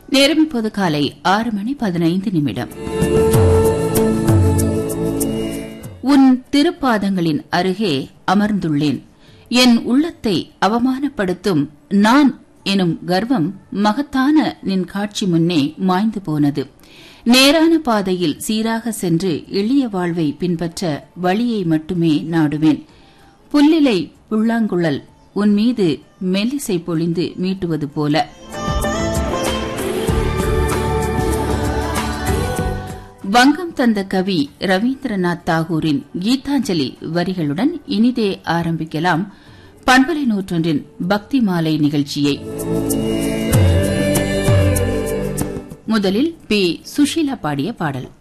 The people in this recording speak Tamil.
நேரம் இப்போது காலை ஆறு மணி பதினைந்து நிமிடம் உன் திருப்பாதங்களின் அருகே அமர்ந்துள்ளேன் என் உள்ளத்தை அவமானப்படுத்தும் நான் எனும் கர்வம் மகத்தான நின் காட்சி முன்னே மாய்ந்து போனது நேரான பாதையில் சீராக சென்று எளிய வாழ்வை பின்பற்ற வழியை மட்டுமே நாடுவேன் புல்லிலை புல்லாங்குழல் உன் மீது மெல்லிசை பொழிந்து மீட்டுவது போல வங்கம் தந்த கவி ரவீந்திரநாத் தாகூரின் கீதாஞ்சலி வரிகளுடன் இனிதே ஆரம்பிக்கலாம் பண்பலை நூற்றொன்றின் பக்தி மாலை நிகழ்ச்சியை முதலில் பி சுஷீலா பாடிய பாடல்